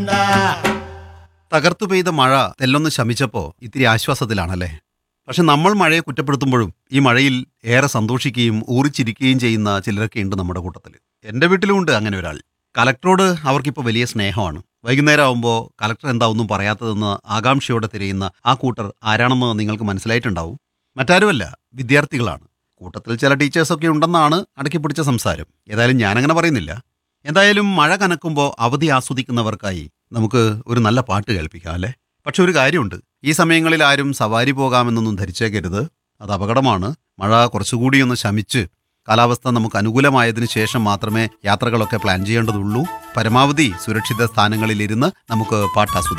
തകർത്തു പെയ്ത മഴ തെല്ലൊന്ന് ശമിച്ചപ്പോ ഇത്തിരി ആശ്വാസത്തിലാണല്ലേ പക്ഷെ നമ്മൾ മഴയെ കുറ്റപ്പെടുത്തുമ്പോഴും ഈ മഴയിൽ ഏറെ സന്തോഷിക്കുകയും ഊറിച്ചിരിക്കുകയും ചെയ്യുന്ന ചിലരൊക്കെ ഉണ്ട് നമ്മുടെ കൂട്ടത്തിൽ എൻ്റെ വീട്ടിലും ഉണ്ട് അങ്ങനെ ഒരാൾ കലക്ടറോട് അവർക്കിപ്പോൾ വലിയ സ്നേഹമാണ് വൈകുന്നേരം ആകുമ്പോൾ കലക്ടർ എന്താ ഒന്നും പറയാത്തതെന്ന് ആകാംക്ഷയോടെ തിരയുന്ന ആ കൂട്ടർ ആരാണെന്ന് നിങ്ങൾക്ക് മനസ്സിലായിട്ടുണ്ടാവും മറ്റാരുമല്ല വിദ്യാർത്ഥികളാണ് കൂട്ടത്തിൽ ചില ടീച്ചേഴ്സൊക്കെ ഉണ്ടെന്നാണ് അടക്കി പിടിച്ച സംസാരം ഏതായാലും ഞാനങ്ങനെ പറയുന്നില്ല എന്തായാലും മഴ കനക്കുമ്പോൾ അവധി ആസ്വദിക്കുന്നവർക്കായി നമുക്ക് ഒരു നല്ല പാട്ട് കേൾപ്പിക്കാം അല്ലേ പക്ഷെ ഒരു കാര്യമുണ്ട് ഈ സമയങ്ങളിൽ ആരും സവാരി പോകാമെന്നൊന്നും ധരിച്ചേക്കരുത് അത് അപകടമാണ് മഴ കുറച്ചുകൂടി ഒന്ന് ശമിച്ച് കാലാവസ്ഥ നമുക്ക് അനുകൂലമായതിനു ശേഷം മാത്രമേ യാത്രകളൊക്കെ പ്ലാൻ ചെയ്യേണ്ടതുള്ളൂ പരമാവധി സുരക്ഷിത സ്ഥാനങ്ങളിലിരുന്ന് നമുക്ക് പാട്ട് ആസ്വദിക്കാം